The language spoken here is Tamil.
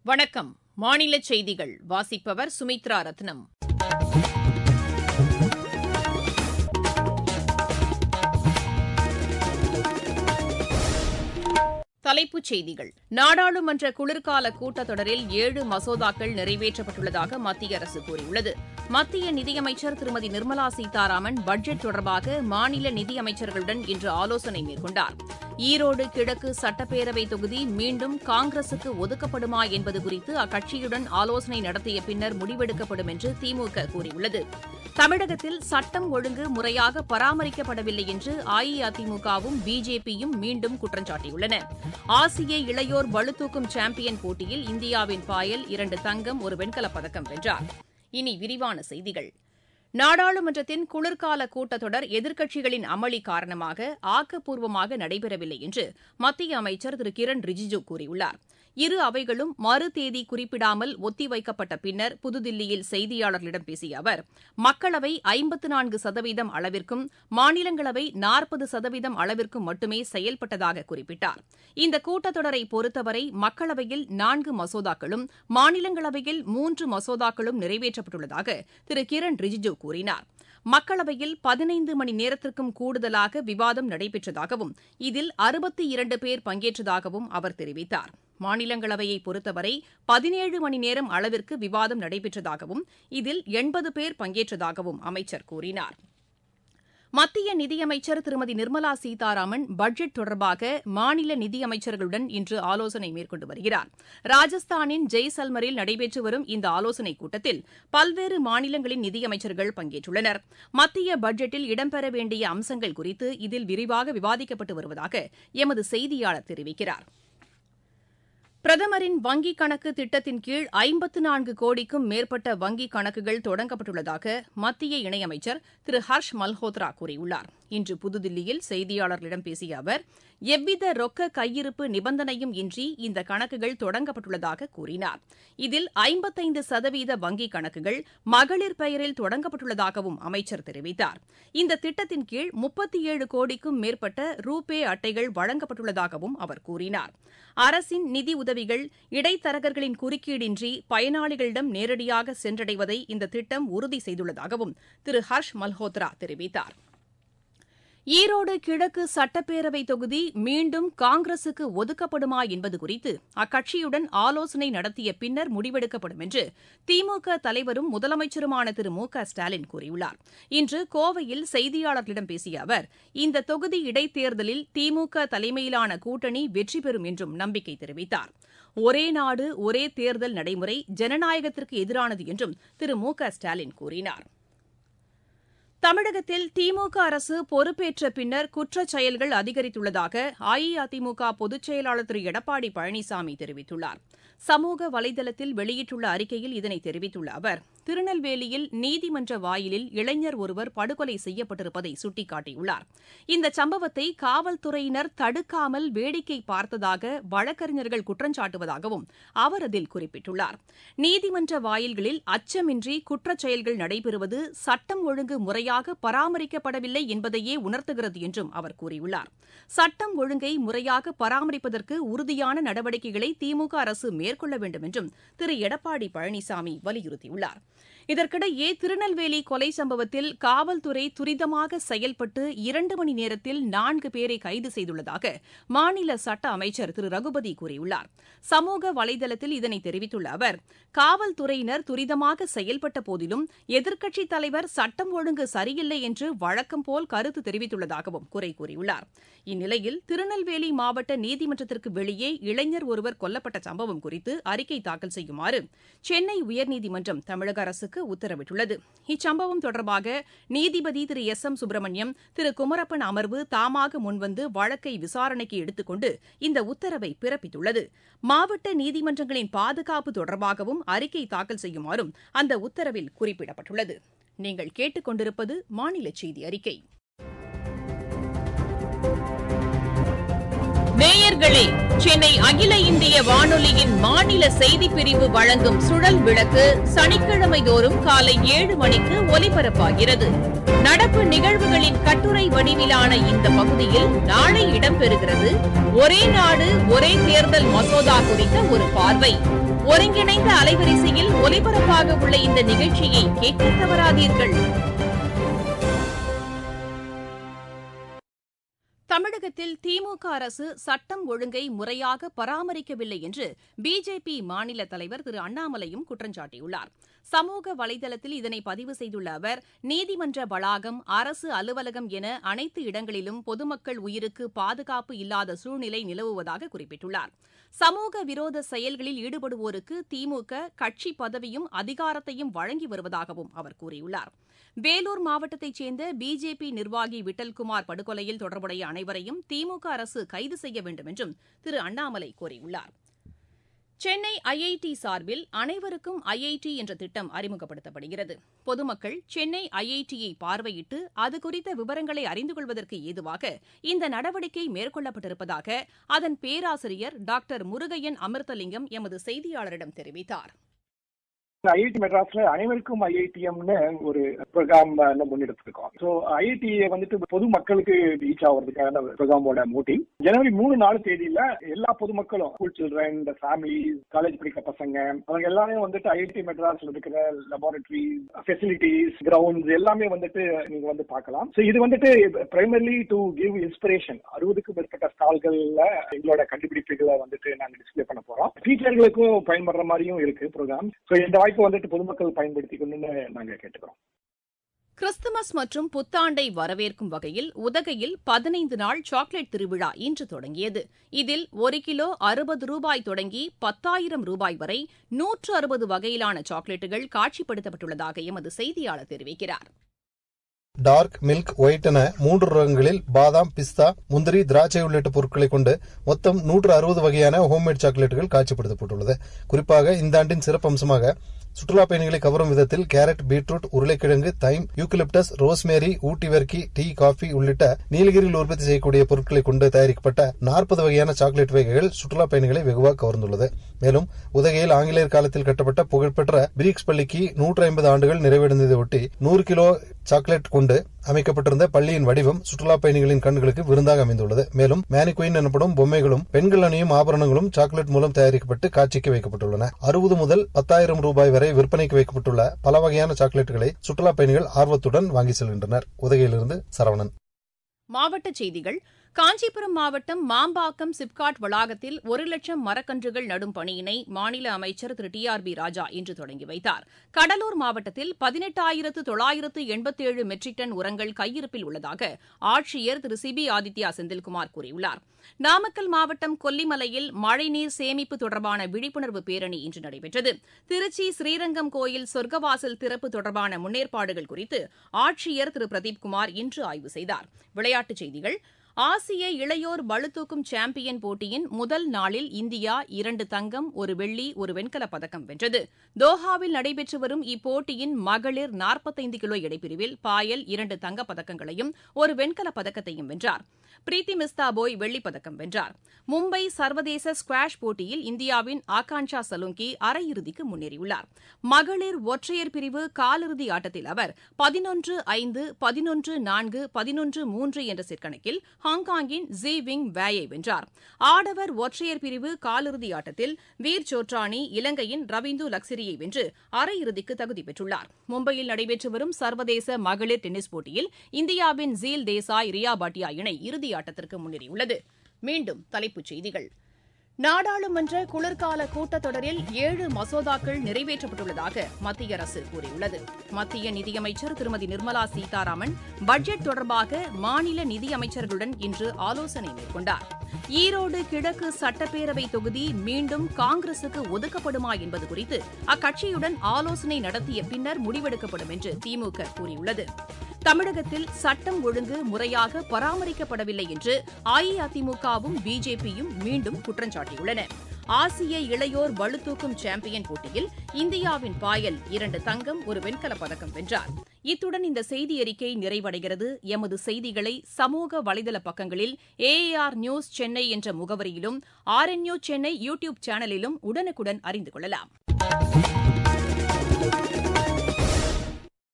வணக்கம் மாநில செய்திகள் வாசிப்பவர் சுமித்ரா ரத்னம் தலைப்புச் செய்திகள் நாடாளுமன்ற குளிர்கால கூட்டத்தொடரில் ஏழு மசோதாக்கள் நிறைவேற்றப்பட்டுள்ளதாக மத்திய அரசு கூறியுள்ளது மத்திய நிதியமைச்சர் திருமதி நிர்மலா சீதாராமன் பட்ஜெட் தொடர்பாக மாநில நிதியமைச்சர்களுடன் இன்று ஆலோசனை மேற்கொண்டார் ஈரோடு கிழக்கு சட்டப்பேரவை தொகுதி மீண்டும் காங்கிரசுக்கு ஒதுக்கப்படுமா என்பது குறித்து அக்கட்சியுடன் ஆலோசனை நடத்திய பின்னர் முடிவெடுக்கப்படும் என்று திமுக கூறியுள்ளது தமிழகத்தில் சட்டம் ஒழுங்கு முறையாக பராமரிக்கப்படவில்லை என்று அஇஅதிமுகவும் பிஜேபியும் மீண்டும் குற்றம் சாட்டியுள்ளன ஆசிய இளையோர் பளுதூக்கும் சாம்பியன் போட்டியில் இந்தியாவின் பாயல் இரண்டு தங்கம் ஒரு வெண்கலப் பதக்கம் வென்றார் இனி விரிவான செய்திகள் நாடாளுமன்றத்தின் குளிர்கால கூட்டத்தொடர் எதிர்க்கட்சிகளின் அமளி காரணமாக ஆக்கப்பூர்வமாக நடைபெறவில்லை என்று மத்திய அமைச்சர் திரு கிரண் ரிஜிஜு கூறியுள்ளார் இரு அவைகளும் மறு தேதி குறிப்பிடாமல் ஒத்திவைக்கப்பட்ட பின்னர் புதுதில்லியில் செய்தியாளர்களிடம் பேசிய அவர் மக்களவை ஐம்பத்து நான்கு சதவீதம் அளவிற்கும் மாநிலங்களவை நாற்பது சதவீதம் அளவிற்கும் மட்டுமே செயல்பட்டதாக குறிப்பிட்டார் இந்த கூட்டத்தொடரை பொறுத்தவரை மக்களவையில் நான்கு மசோதாக்களும் மாநிலங்களவையில் மூன்று மசோதாக்களும் நிறைவேற்றப்பட்டுள்ளதாக திரு கிரண் ரிஜிஜு கூறினார் மக்களவையில் பதினைந்து மணி நேரத்திற்கும் கூடுதலாக விவாதம் நடைபெற்றதாகவும் இதில் அறுபத்தி இரண்டு பேர் பங்கேற்றதாகவும் அவர் தெரிவித்தார் மாநிலங்களவையை பொறுத்தவரை பதினேழு மணி நேரம் அளவிற்கு விவாதம் நடைபெற்றதாகவும் இதில் எண்பது பேர் பங்கேற்றதாகவும் அமைச்சர் கூறினார் மத்திய நிதியமைச்சர் திருமதி நிர்மலா சீதாராமன் பட்ஜெட் தொடர்பாக மாநில நிதியமைச்சர்களுடன் இன்று ஆலோசனை மேற்கொண்டு வருகிறார் ராஜஸ்தானின் ஜெய்சல்மரில் நடைபெற்று வரும் இந்த ஆலோசனைக் கூட்டத்தில் பல்வேறு மாநிலங்களின் நிதியமைச்சர்கள் பங்கேற்றுள்ளனர் மத்திய பட்ஜெட்டில் இடம்பெற வேண்டிய அம்சங்கள் குறித்து இதில் விரிவாக விவாதிக்கப்பட்டு வருவதாக எமது செய்தியாளர் தெரிவிக்கிறார் பிரதமரின் வங்கிக் கணக்கு திட்டத்தின் கீழ் ஐம்பத்து நான்கு கோடிக்கும் மேற்பட்ட வங்கிக் கணக்குகள் தொடங்கப்பட்டுள்ளதாக மத்திய இணையமைச்சர் திரு ஹர்ஷ் மல்ஹோத்ரா கூறியுள்ளார் இன்று புதுதில்லியில் செய்தியாளர்களிடம் பேசிய அவர் எவ்வித ரொக்க கையிருப்பு நிபந்தனையும் இன்றி இந்த கணக்குகள் தொடங்கப்பட்டுள்ளதாக கூறினார் இதில் ஐம்பத்தைந்து சதவீத வங்கிக் கணக்குகள் மகளிர் பெயரில் தொடங்கப்பட்டுள்ளதாகவும் அமைச்சர் தெரிவித்தார் இந்த திட்டத்தின் கீழ் முப்பத்தி ஏழு கோடிக்கும் மேற்பட்ட ரூபே அட்டைகள் வழங்கப்பட்டுள்ளதாகவும் அவர் கூறினார் அரசின் நிதி உதவிகள் இடைத்தரகர்களின் குறுக்கீடின்றி பயனாளிகளிடம் நேரடியாக சென்றடைவதை இந்த திட்டம் உறுதி செய்துள்ளதாகவும் திரு ஹர்ஷ் மல்ஹோத்ரா தெரிவித்தார் ஈரோடு கிழக்கு சட்டப்பேரவை தொகுதி மீண்டும் காங்கிரசுக்கு ஒதுக்கப்படுமா என்பது குறித்து அக்கட்சியுடன் ஆலோசனை நடத்திய பின்னர் முடிவெடுக்கப்படும் என்று திமுக தலைவரும் முதலமைச்சருமான திரு மு க ஸ்டாலின் கூறியுள்ளார் இன்று கோவையில் செய்தியாளர்களிடம் பேசிய அவர் இந்த தொகுதி இடைத்தேர்தலில் திமுக தலைமையிலான கூட்டணி வெற்றி பெறும் என்றும் நம்பிக்கை தெரிவித்தார் ஒரே நாடு ஒரே தேர்தல் நடைமுறை ஜனநாயகத்திற்கு எதிரானது என்றும் திரு மு க ஸ்டாலின் கூறினார் தமிழகத்தில் திமுக அரசு பொறுப்பேற்ற பின்னர் குற்றச் செயல்கள் அதிகரித்துள்ளதாக அஇஅதிமுக பொதுச் செயலாளர் திரு எடப்பாடி பழனிசாமி தெரிவித்துள்ளார் சமூக வலைதளத்தில் வெளியிட்டுள்ள அறிக்கையில் இதனை தெரிவித்துள்ள அவர் திருநெல்வேலியில் நீதிமன்ற வாயிலில் இளைஞர் ஒருவர் படுகொலை செய்யப்பட்டிருப்பதை சுட்டிக்காட்டியுள்ளார் இந்த சம்பவத்தை காவல்துறையினர் தடுக்காமல் வேடிக்கை பார்த்ததாக வழக்கறிஞர்கள் குற்றஞ்சாட்டுவதாகவும் அவர் அதில் குறிப்பிட்டுள்ளார் நீதிமன்ற வாயில்களில் அச்சமின்றி குற்றச் செயல்கள் நடைபெறுவது சட்டம் ஒழுங்கு முறையாக பராமரிக்கப்படவில்லை என்பதையே உணர்த்துகிறது என்றும் அவர் கூறியுள்ளார் சட்டம் ஒழுங்கை முறையாக பராமரிப்பதற்கு உறுதியான நடவடிக்கைகளை திமுக அரசு மேற்கொள்ள வேண்டும் என்றும் திரு எடப்பாடி பழனிசாமி வலியுறுத்தியுள்ளார் இதற்கிடையே திருநெல்வேலி கொலை சம்பவத்தில் காவல்துறை துரிதமாக செயல்பட்டு இரண்டு மணி நேரத்தில் நான்கு பேரை கைது செய்துள்ளதாக மாநில சட்ட அமைச்சர் திரு ரகுபதி கூறியுள்ளார் சமூக வலைதளத்தில் இதனை தெரிவித்துள்ள அவர் காவல்துறையினர் துரிதமாக செயல்பட்ட போதிலும் எதிர்க்கட்சித் தலைவர் சட்டம் ஒழுங்கு சரியில்லை என்று வழக்கம் போல் கருத்து தெரிவித்துள்ளதாகவும் குறை கூறியுள்ளார் இந்நிலையில் திருநெல்வேலி மாவட்ட நீதிமன்றத்திற்கு வெளியே இளைஞர் ஒருவர் கொல்லப்பட்ட சம்பவம் குறித்து அறிக்கை தாக்கல் செய்யுமாறு சென்னை உயர்நீதிமன்றம் தமிழக அரசுக்கு உத்தரவிட்டுள்ளது இச்சம்பவம் தொடர்பாக நீதிபதி திரு எஸ் எம் சுப்பிரமணியம் திரு குமரப்பன் அமர்வு தாமாக முன்வந்து வழக்கை விசாரணைக்கு எடுத்துக்கொண்டு இந்த உத்தரவை பிறப்பித்துள்ளது மாவட்ட நீதிமன்றங்களின் பாதுகாப்பு தொடர்பாகவும் அறிக்கை தாக்கல் செய்யுமாறும் அந்த உத்தரவில் குறிப்பிடப்பட்டுள்ளது நீங்கள் கேட்டுக்கொண்டிருப்பது மாநில செய்தி அறிக்கை நேயர்களே சென்னை அகில இந்திய வானொலியின் மாநில செய்திப் பிரிவு வழங்கும் சுழல் விளக்கு சனிக்கிழமை தோறும் காலை ஏழு மணிக்கு ஒலிபரப்பாகிறது நடப்பு நிகழ்வுகளின் கட்டுரை வடிவிலான இந்த பகுதியில் நாளை இடம்பெறுகிறது ஒரே நாடு ஒரே தேர்தல் மசோதா குறித்த ஒரு பார்வை ஒருங்கிணைந்த அலைவரிசையில் ஒலிபரப்பாக உள்ள இந்த நிகழ்ச்சியை கேட்க தவறாதீர்கள் தமிழகத்தில் திமுக அரசு சட்டம் ஒழுங்கை முறையாக பராமரிக்கவில்லை என்று பிஜேபி மாநில தலைவர் திரு அண்ணாமலையும் குற்றம் சாட்டியுள்ளார் சமூக வலைதளத்தில் இதனை பதிவு செய்துள்ள அவர் நீதிமன்ற வளாகம் அரசு அலுவலகம் என அனைத்து இடங்களிலும் பொதுமக்கள் உயிருக்கு பாதுகாப்பு இல்லாத சூழ்நிலை நிலவுவதாக குறிப்பிட்டுள்ளார் சமூக விரோத செயல்களில் ஈடுபடுவோருக்கு திமுக கட்சி பதவியும் அதிகாரத்தையும் வழங்கி வருவதாகவும் அவர் கூறியுள்ளார் வேலூர் மாவட்டத்தைச் சேர்ந்த பிஜேபி நிர்வாகி விட்டல்குமார் படுகொலையில் தொடர்புடைய அனைவரையும் திமுக அரசு கைது செய்ய வேண்டும் என்றும் திரு அண்ணாமலை கோரியுள்ளார் சென்னை ஐஐடி சார்பில் அனைவருக்கும் ஐஐடி என்ற திட்டம் அறிமுகப்படுத்தப்படுகிறது பொதுமக்கள் சென்னை ஐஐடியை பார்வையிட்டு அது குறித்த விவரங்களை அறிந்து கொள்வதற்கு ஏதுவாக இந்த நடவடிக்கை மேற்கொள்ளப்பட்டிருப்பதாக அதன் பேராசிரியர் டாக்டர் முருகையன் அமிர்தலிங்கம் எமது செய்தியாளரிடம் தெரிவித்தார் ஐஐடி மெட்ராஸ்ல அனைவருக்கும் ஐஐடிஎம்னு ஒரு ப்ரோக்ராம் முன்னெடுத்திருக்கோம் ஸோ ஐஐடியை வந்துட்டு பொது மக்களுக்கு ரீச் ஆகிறதுக்கான ப்ரோக்ராமோட மோட்டிவ் ஜனவரி மூணு நாலு தேதியில எல்லா பொதுமக்களும் ஸ்கூல் சில்ட்ரன் இந்த ஃபேமிலி காலேஜ் படிக்கிற பசங்க அவங்க எல்லாமே வந்துட்டு ஐஐடி மெட்ராஸ்ல இருக்கிற லெபார்டரி ஃபெசிலிட்டிஸ் கிரவுண்ட்ஸ் எல்லாமே வந்துட்டு நீங்க வந்து பார்க்கலாம் ஸோ இது வந்துட்டு பிரைமர்லி டு கிவ் இன்ஸ்பிரேஷன் அறுபதுக்கும் மேற்பட்ட ஸ்டால்கள்ல எங்களோட கண்டுபிடிப்புகளை வந்துட்டு நாங்க டிஸ்பிளே பண்ண போறோம் டீச்சர்களுக்கும் பயன்படுற மாதிரியும் இருக்கு ப்ரோக்ராம் ஸோ இந்த வாய்ப்பு வந்துட்டு பொதுமக்கள் பயன்படுத்திக்கணும்னு நாங்க கேட்டுக்கிறோம் கிறிஸ்துமஸ் மற்றும் புத்தாண்டை வரவேற்கும் வகையில் உதகையில் பதினைந்து நாள் சாக்லேட் திருவிழா இன்று தொடங்கியது இதில் ஒரு கிலோ அறுபது ரூபாய் தொடங்கி பத்தாயிரம் ரூபாய் வரை நூற்று அறுபது வகையிலான சாக்லேட்டுகள் காட்சிப்படுத்தப்பட்டுள்ளதாக எமது செய்தியாளர் தெரிவிக்கிறார் டார்க் மில்க் ஒயிட் என மூன்று ரகங்களில் பாதாம் பிஸ்தா முந்திரி திராட்சை உள்ளிட்ட பொருட்களை கொண்டு மொத்தம் நூற்று அறுபது வகையான ஹோம்மேட் சாக்லேட்டுகள் காட்சிப்படுத்தப்பட்டுள்ளது குறிப்பாக இந்த ஆண்டின் சிறப்பம்சமாக சுற்றுலா பயணிகளை கவரும் விதத்தில் கேரட் பீட்ரூட் உருளைக்கிழங்கு thyme eucalyptus rosemary Ooty varkey tea coffee உள்ளிட்ட நீலகிரியில் உற்பத்தி செய்யக்கூடிய பொருட்களை கொண்டு தயாரிக்கப்பட்ட நாற்பது வகையான சாக்லேட் வகைகள் சுற்றுலா பயணிகளை வெகுவாக கவர்ந்துள்ளது மேலும் உதகையில் ஆங்கிலேயர் காலத்தில் கட்டப்பட்ட புகழ்பெற்ற பிரீக்ஸ் பள்ளிக்கு நூற்றி ஐம்பது ஆண்டுகள் நிறைவடைந்ததை ஒட்டி நூறு கிலோ சாக்லேட் கொண்டு அமைக்கப்பட்டிருந்த பள்ளியின் வடிவம் சுற்றுலா பயணிகளின் கண்களுக்கு விருந்தாக அமைந்துள்ளது மேலும் மேனிகுயின் எனப்படும் பொம்மைகளும் பெண்கள் அணியும் ஆபரணங்களும் சாக்லேட் மூலம் தயாரிக்கப்பட்டு காட்சிக்கு வைக்கப்பட்டுள்ளன அறுபது முதல் பத்தாயிரம் ரூபாய் வரை விற்பனைக்கு வைக்கப்பட்டுள்ள பல வகையான சாக்லேட்டுகளை சுற்றுலா பயணிகள் ஆர்வத்துடன் வாங்கி செல்கின்றனர் உதகையிலிருந்து சரவணன் மாவட்டச் செய்திகள் காஞ்சிபுரம் மாவட்டம் மாம்பாக்கம் சிப்காட் வளாகத்தில் ஒரு லட்சம் மரக்கன்றுகள் நடும் பணியினை மாநில அமைச்சர் திரு டி ஆர் பி ராஜா இன்று தொடங்கி வைத்தார் கடலூர் மாவட்டத்தில் பதினெட்டாயிரத்து தொள்ளாயிரத்து எண்பத்தேழு மெட்ரிக் டன் உரங்கள் கையிருப்பில் உள்ளதாக ஆட்சியர் திரு சி பி ஆதித்யா செந்தில்குமார் கூறியுள்ளார் நாமக்கல் மாவட்டம் கொல்லிமலையில் மழைநீர் சேமிப்பு தொடர்பான விழிப்புணர்வு பேரணி இன்று நடைபெற்றது திருச்சி ஸ்ரீரங்கம் கோயில் சொர்க்கவாசல் திறப்பு தொடர்பான முன்னேற்பாடுகள் குறித்து ஆட்சியர் திரு பிரதீப்குமார் இன்று ஆய்வு செய்தார் விளையாட்டுச் செய்திகள் ஆசிய இளையோர் பளுதூக்கும் சாம்பியன் போட்டியின் முதல் நாளில் இந்தியா இரண்டு தங்கம் ஒரு வெள்ளி ஒரு வெண்கலப் பதக்கம் வென்றது தோஹாவில் நடைபெற்று வரும் இப்போட்டியின் மகளிர் நாற்பத்தைந்து கிலோ எடைப்பிரிவில் பாயல் இரண்டு தங்கப் பதக்கங்களையும் ஒரு வெண்கலப் பதக்கத்தையும் வென்றார் பிரீத்தி மிஸ்தாபோய் வெள்ளிப் பதக்கம் வென்றார் மும்பை சர்வதேச ஸ்குவாஷ் போட்டியில் இந்தியாவின் ஆகான்ஷா சலுங்கி அரையிறுதிக்கு முன்னேறியுள்ளார் மகளிர் ஒற்றையர் பிரிவு காலிறுதி ஆட்டத்தில் அவர் பதினொன்று ஐந்து பதினொன்று நான்கு பதினொன்று மூன்று என்ற செட்கணக்கில் ஹாங்காங்கின் ஜி விங் வேயை வென்றார் ஆடவர் ஒற்றையர் பிரிவு காலிறுதி ஆட்டத்தில் வீர் சோட்ரானி இலங்கையின் ரவீந்து லக்ஸரியை வென்று அரையிறுதிக்கு தகுதி பெற்றுள்ளார் மும்பையில் நடைபெற்று வரும் சர்வதேச மகளிர் டென்னிஸ் போட்டியில் இந்தியாவின் ஜீல் தேசாய் ரியா பாட்டியா இணை இறுதி ஆட்டத்திற்கு முன்னேறியுள்ளது மீண்டும் தலைப்புச் செய்திகள் நாடாளுமன்ற குளிர்கால கூட்டத்தொடரில் ஏழு மசோதாக்கள் நிறைவேற்றப்பட்டுள்ளதாக மத்திய அரசு கூறியுள்ளது மத்திய நிதியமைச்சர் திருமதி நிர்மலா சீதாராமன் பட்ஜெட் தொடர்பாக மாநில நிதியமைச்சர்களுடன் இன்று ஆலோசனை மேற்கொண்டார் ஈரோடு கிழக்கு சட்டப்பேரவை தொகுதி மீண்டும் காங்கிரசுக்கு ஒதுக்கப்படுமா என்பது குறித்து அக்கட்சியுடன் ஆலோசனை நடத்திய பின்னர் முடிவெடுக்கப்படும் என்று திமுக கூறியுள்ளது தமிழகத்தில் சட்டம் ஒழுங்கு முறையாக பராமரிக்கப்படவில்லை என்று அஇஅதிமுகவும் பிஜேபியும் மீண்டும் குற்றம் சாட்டியுள்ளன ஆசிய இளையோர் பளுதூக்கும் சாம்பியன் போட்டியில் இந்தியாவின் பாயல் இரண்டு தங்கம் ஒரு வெண்கலப் பதக்கம் வென்றார் இத்துடன் இந்த செய்தி அறிக்கை நிறைவடைகிறது எமது செய்திகளை சமூக வலைதள பக்கங்களில் ஏஏஆர் நியூஸ் சென்னை என்ற முகவரியிலும் ஆர்என்யூ சென்னை யூடியூப் சேனலிலும் உடனுக்குடன் அறிந்து கொள்ளலாம்